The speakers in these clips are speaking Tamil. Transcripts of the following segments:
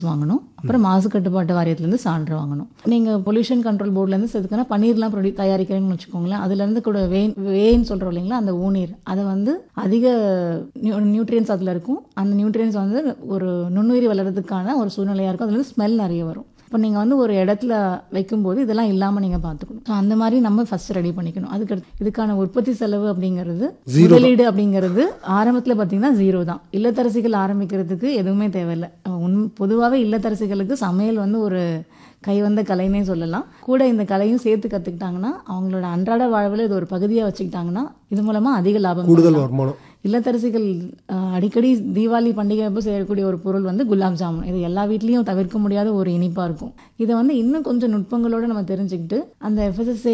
வாங்கணும் அப்புறம் மாசு கட்டுப்பாட்டு வாரியத்துலேருந்து சான்று வாங்கணும் நீங்கள் பொல்யூஷன் கண்ட்ரோல் போர்ட்லேருந்து செதுக்கினா பன்னீர்லாம் ப்ரொடியூ தயாரிக்கிறீங்கன்னு வச்சுக்கோங்களேன் அதுலேருந்து கூட வேன் வேன்னு சொல்கிறோம் இல்லைங்களா அந்த ஊநீர் அதை வந்து அதிக நியூட்ரியன்ஸ் அதில் இருக்கும் அந்த நியூட்ரியன்ஸ் வந்து ஒரு நுண்ணுயிரி வளர்கிறதுக்கான ஒரு சூழ்நிலையாக இருக்கும் அதுலேருந்து ஸ்மெல் நிறைய வரும் இப்போ நீங்கள் வந்து ஒரு இடத்துல வைக்கும்போது இதெல்லாம் இல்லாமல் நீங்கள் பார்த்துக்கணும் ஸோ அந்த மாதிரி நம்ம ஃபர்ஸ்ட் ரெடி பண்ணிக்கணும் அதுக்கு அடுத்து இதுக்கான உற்பத்தி செலவு அப்படிங்கிறது முதலீடு அப்படிங்கிறது ஆரம்பத்தில் பார்த்தீங்கன்னா ஜீரோ தான் இல்லத்தரசிகள் ஆரம்பிக்கிறதுக்கு எதுவுமே தேவையில்லை உன் பொதுவாகவே இல்லத்தரசிகளுக்கு சமையல் வந்து ஒரு கைவந்த கலைன்னே சொல்லலாம் கூட இந்த கலையும் சேர்த்து கற்றுக்கிட்டாங்கன்னா அவங்களோட அன்றாட வாழ்வில் இது ஒரு பகுதியாக வச்சுக்கிட்டாங்கன்னா இது மூலமாக அதிக லாபம் கூடுதல் பண்ணலாம். வருமானம் இல்லத்தரசிகள் அஹ், அடிக்கடி தீபாவளி பண்டிகை அப்போ செய்யக்கூடிய ஒரு பொருள் வந்து குலாப் ஜாமுன் இது எல்லா வீட்லேயும் தவிர்க்க முடியாத ஒரு இனிப்பாக இருக்கும் இதை வந்து இன்னும் கொஞ்சம் நுட்பங்களோட நம்ம தெரிஞ்சுக்கிட்டு அந்த எஃப்எஸ்எஸ்ஏ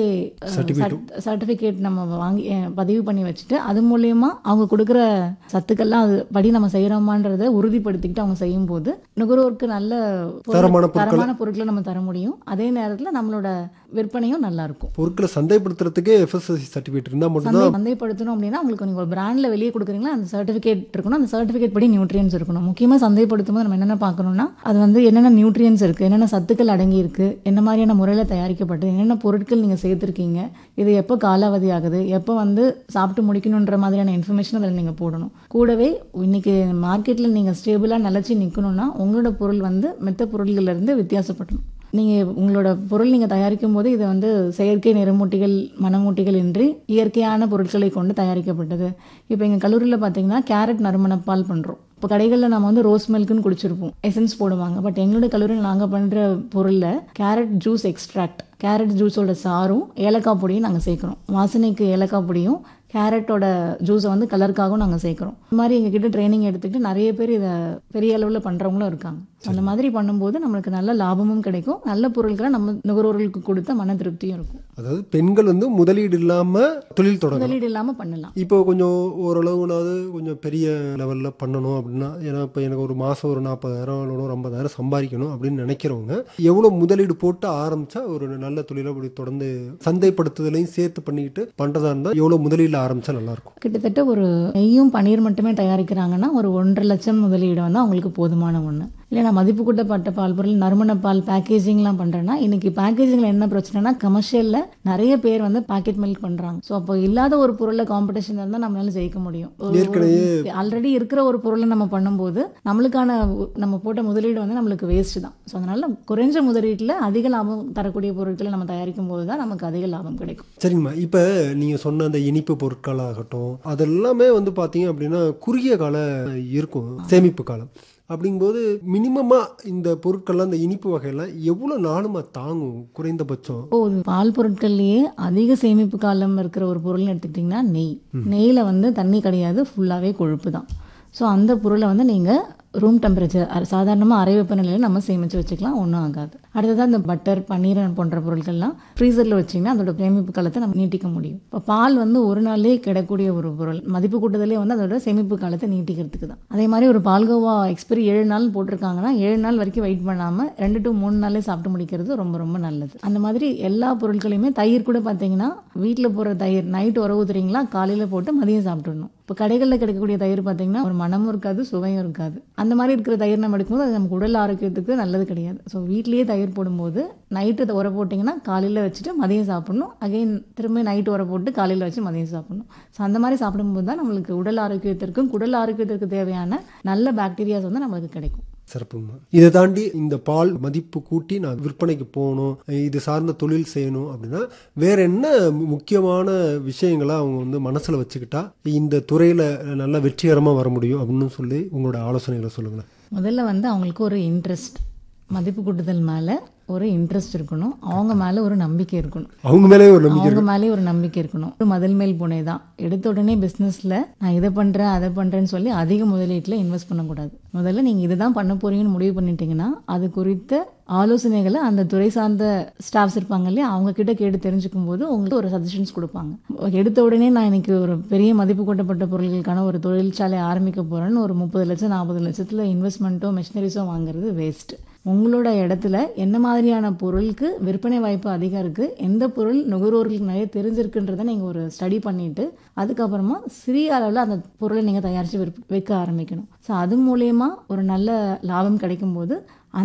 சர்டிஃபிகேட் நம்ம வாங்கி அஹ், பதிவு பண்ணி வச்சுட்டு அது மூலயமா அவங்க கொடுக்குற சத்துக்கள்லாம் அது படி நம்ம செய்கிறோமான்றதை உறுதிப்படுத்திக்கிட்டு அவங்க செய்யும்போது நுகர்வோருக்கு நல்ல பொருள்- தரமான பொருட்களை- தரமான பொருட்களை நம்ம தர முடியும் அதே நேரத்தில் நம்மளோட விற்பனையும் நல்லா இருக்கும் பொருட்களை சந்தைப்படுத்துறதுக்கே எஃப்எஸ்எஸ்சி சர்டிஃபிகேட் இருந்தால் சந்தை மட்டும்தான் சந்தைப்படுத்தணும் அப்படின்னா உங்களுக்கு நீங்கள் ஒரு பிராண்டில் வெளியே கொடுக்குறீங்களா அந்த சர்டிஃபிகேட் இருக்கணும் அந்த சர்டிஃபிகேட் படி நியூட்ரியன்ஸ் இருக்கணும் முக்கியமாக சந்தைப்படுத்தும் போது நம்ம என்னென்ன பார்க்கணும்னா அது வந்து என்னென்ன நியூட்ரியன்ஸ் இருக்குது என்னென்ன சத்துக்கள் அடங்கி இருக்கு என்ன மாதிரியான முறையில் தயாரிக்கப்பட்டு என்னென்ன பொருட்கள் நீங்கள் சேர்த்துருக்கீங்க இது எப்போ காலாவதி ஆகுது எப்போ வந்து சாப்பிட்டு முடிக்கணுன்ற மாதிரியான இன்ஃபர்மேஷன் அதில் நீங்கள் போடணும் கூடவே இன்னைக்கு மார்க்கெட்டில் நீங்கள் ஸ்டேபிளாக நிலச்சி நிற்கணும்னா உங்களோட பொருள் வந்து மெத்த பொருள்கள்ல இருந்து வித்தியாசப்படணும் நீங்கள் உங்களோட பொருள் நீங்கள் தயாரிக்கும் போது இது வந்து செயற்கை நிறமூட்டிகள் மணமூட்டிகள் இன்றி இயற்கையான பொருட்களை கொண்டு தயாரிக்கப்பட்டது இப்போ எங்கள் கல்லூரியில் பார்த்தீங்கன்னா கேரட் நறுமணப்பால் பண்ணுறோம் இப்போ கடைகளில் நம்ம வந்து ரோஸ் மில்க்குன்னு குடிச்சிருப்போம் எசன்ஸ் போடுவாங்க பட் எங்களோட கல்லூரியில் நாங்கள் பண்ணுற பொருளில் கேரட் ஜூஸ் எக்ஸ்ட்ராக்ட் கேரட் ஜூஸோட சாரும் ஏலக்காய் பொடியும் நாங்கள் சேர்க்குறோம் வாசனைக்கு ஏலக்காய் பொடியும் கேரட்டோட ஜூஸை வந்து கலருக்காகவும் நாங்கள் சேர்க்குறோம் இந்த மாதிரி எங்ககிட்ட ட்ரைனிங் எடுத்துக்கிட்டு நிறைய பேர் இதை பெரிய அளவில் பண்ணுறவங்களும் இருக்காங்க அந்த மாதிரி பண்ணும்போது நம்மளுக்கு நல்ல லாபமும் கிடைக்கும் நல்ல பொருட்களை நம்ம நுகர்வோர்களுக்கு கொடுத்த மன திருப்தியும் இருக்கும் அதாவது பெண்கள் வந்து முதலீடு இல்லாமல் தொழில் தொடங்கலாம் முதலீடு இல்லாமல் பண்ணலாம் இப்போ கொஞ்சம் ஓரளவுனாவது கொஞ்சம் பெரிய லெவலில் பண்ணணும் அப்படின்னா ஏன்னா இப்போ எனக்கு ஒரு மாதம் ஒரு நாற்பதாயிரம் இல்லை ஒரு ஐம்பதாயிரம் சம்பாதிக்கணும் அப்படின்னு நினைக்கிறவங்க எவ்வளோ முதலீடு போட்டு ஆரம்பிச்சா ஒரு நல்ல தொழிலை அப்படி தொடர்ந்து சந்தைப்படுத்துதலையும் சேர்த்து பண்ணிக்கிட்டு பண்ணுறதா இருந்தால் எவ்வளோ முதலீடில் ஆரம்பிச்சா நல்லாயிருக்கும் கிட்டத்தட்ட ஒரு நெய்யும் பன்னீர் மட்டுமே தயாரிக்கிறாங்கன்னா ஒரு ஒன்றரை லட்சம் முதலீடு வந்து அவங்களுக்கு போதுமான ஒன்று இல்லை நான் மதிப்பு கூட்டப்பட்ட பால் பொருள் நறுமண பால் பேக்கேஜிங்லாம் பண்ணுறேன்னா இன்னைக்கு பேக்கேஜிங்கில் என்ன பிரச்சனைனா கமர்ஷியலில் நிறைய பேர் வந்து பாக்கெட் மில்க் பண்ணுறாங்க ஸோ அப்போ இல்லாத ஒரு பொருளில் காம்படிஷன் இருந்தால் நம்மளால ஜெயிக்க முடியும் ஏற்கனவே- ஆல்ரெடி இருக்கிற ஒரு பொருளை நம்ம பண்ணும்போது நம்மளுக்கான உ- நம்ம போட்ட முதலீடு வந்து நம்மளுக்கு வேஸ்ட் தான் ஸோ அதனால குறைஞ்ச முதலீட்டில் அதிக லாபம் தரக்கூடிய பொருட்களை நம்ம தயாரிக்கும் போது தான் நமக்கு அதிக லாபம் கிடைக்கும் சரிங்கம்மா இப்போ நீங்கள் சொன்ன அந்த இனிப்பு பொருட்களாகட்டும் அதெல்லாமே வந்து பார்த்தீங்க அப்படின்னா குறுகிய கால இருக்கும் சேமிப்பு காலம் அப்படிங்கும்போது மினிமமாக இந்த பொருட்கள்லாம் இந்த இனிப்பு வகையெல்லாம் எவ்வளோ நாளுமா தாங்கும் குறைந்தபட்சம் இப்போ ஒரு பால் பொருட்கள்லயே அதிக சேமிப்பு காலம் இருக்கிற ஒரு பொருள்னு எடுத்துக்கிட்டிங்கன்னா நெய் நெய்யில் வந்து தண்ணி கிடையாது ஃபுல்லாகவே கொழுப்பு தான் ஸோ அந்த பொருளை வந்து நீங்கள் ரூம் டெம்பரேச்சர் சாதாரணமாக அறை வெப்பநிலையில் நம்ம சேமித்து வச்சுக்கலாம் ஒன்றும் ஆகாது அடுத்ததாக இந்த பட்டர் பன்னீர் போன்ற பொருட்கள்லாம் ஃப்ரீசரில் வச்சிங்கன்னா அதோட சேமிப்பு காலத்தை நம்ம நீட்டிக்க முடியும் இப்போ பால் வந்து ஒரு நாளே கிடக்கூடிய ஒரு பொருள் மதிப்பு கூட்டுதலே வந்து அதோட சேமிப்பு காலத்தை நீட்டிக்கிறதுக்கு தான் அதே மாதிரி ஒரு பால்கோவா எக்ஸ்பைரி ஏழு நாள் போட்டிருக்காங்கன்னா ஏழு நாள் வரைக்கும் வெயிட் பண்ணாமல் ரெண்டு டு மூணு நாளே சாப்பிட்டு முடிக்கிறது ரொம்ப ரொம்ப நல்லது அந்த மாதிரி எல்லா பொருட்களையுமே தயிர் கூட பார்த்தீங்கன்னா வீட்டில் போடுற தயிர் நைட் உர ஊத்துறீங்களா காலையில் போட்டு மதியம் சாப்பிட்டுடணும் இப்போ கடைகளில் கிடைக்கக்கூடிய தயிர் பார்த்தீங்கன்னா ஒரு மனமும் இருக்காது சுவையும் இருக்காது அந்த மாதிரி இருக்கிற தயிர் நம்ம எடுக்கும்போது அது நமக்கு உடல் ஆரோக்கியத்துக்கு நல்லது கிடையாது ஸோ வீட்லேயே தயிர் போடும்போது நைட்டு உர போட்டிங்கன்னா காலையில் வச்சுட்டு மதியம் சாப்பிடணும் அகைன் திரும்ப நைட்டு உர போட்டு காலையில் வச்சு மதியம் சாப்பிடணும் ஸோ அந்த மாதிரி சாப்பிடும்போது தான் நம்மளுக்கு உடல் ஆரோக்கியத்திற்கும் குடல் ஆரோக்கியத்திற்கு தேவையான நல்ல பாக்டீரியாஸ் வந்து நம்மளுக்கு கிடைக்கும் சிறப்புங்கம்மா இதை தாண்டி இந்த பால் மதிப்பு கூட்டி நான் விற்பனைக்கு போகணும் இது சார்ந்த தொழில் செய்யணும் அப்படின்னா வேற என்ன முக்கியமான விஷயங்களை அவங்க வந்து மனசில் வச்சுக்கிட்டா இந்த துறையில் நல்லா வெற்றிகரமாக வர முடியும் அப்படின்னு சொல்லி உங்களோட ஆலோசனைகளை சொல்லுங்களேன் முதல்ல வந்து அவங்களுக்கு ஒரு இன்ட்ரெஸ்ட் மதிப்பு கூட்டுதல் மேலே ஒரு இன்ட்ரெஸ்ட் இருக்கணும் அவங்க மேலே ஒரு நம்பிக்கை இருக்கணும் அவங்க மேலே ஒரு நம்பிக்கை அவங்க மேலே ஒரு நம்பிக்கை இருக்கணும் ஒரு மதில் மேல் புனை தான் எடுத்த உடனே பிஸ்னஸில் நான் இதை பண்ணுறேன் அதை பண்ணுறேன்னு சொல்லி அதிக முதலீட்டில் இன்வெஸ்ட் பண்ணக்கூடாது முதல்ல நீங்கள் இதுதான் பண்ண போறீங்கன்னு முடிவு பண்ணிட்டீங்கன்னா அது குறித்த ஆலோசனைகளை அந்த துறை சார்ந்த ஸ்டாஃப்ஸ் இருப்பாங்க இல்லையா அவங்க கிட்ட கேட்டு தெரிஞ்சுக்கும் போது உங்களுக்கு ஒரு சஜஷன்ஸ் கொடுப்பாங்க எடுத்த உடனே நான் இன்னைக்கு ஒரு பெரிய மதிப்பு கூட்டப்பட்ட பொருட்களுக்கான ஒரு தொழிற்சாலை ஆரம்பிக்க போறேன்னு ஒரு முப்பது லட்சம் நாற்பது லட்சத்தில் இன்வெஸ்ட்மெண்ட்டோ மெஷினரிஸோ வாங்குறது வேஸ்ட் உங்களோட இடத்துல என்ன மாதிரியான பொருளுக்கு விற்பனை வாய்ப்பு அதிகம் இருக்குது எந்த பொருள் நுகர்வோர்களுக்கு நிறைய தெரிஞ்சிருக்குன்றதை நீங்கள் ஒரு ஸ்டடி பண்ணிவிட்டு அதுக்கப்புறமா சிறிய அளவில் அந்த பொருளை நீங்கள் தயாரித்து விற்க விற்க ஆரம்பிக்கணும் ஸோ அது மூலயமா ஒரு நல்ல லாபம் கிடைக்கும் போது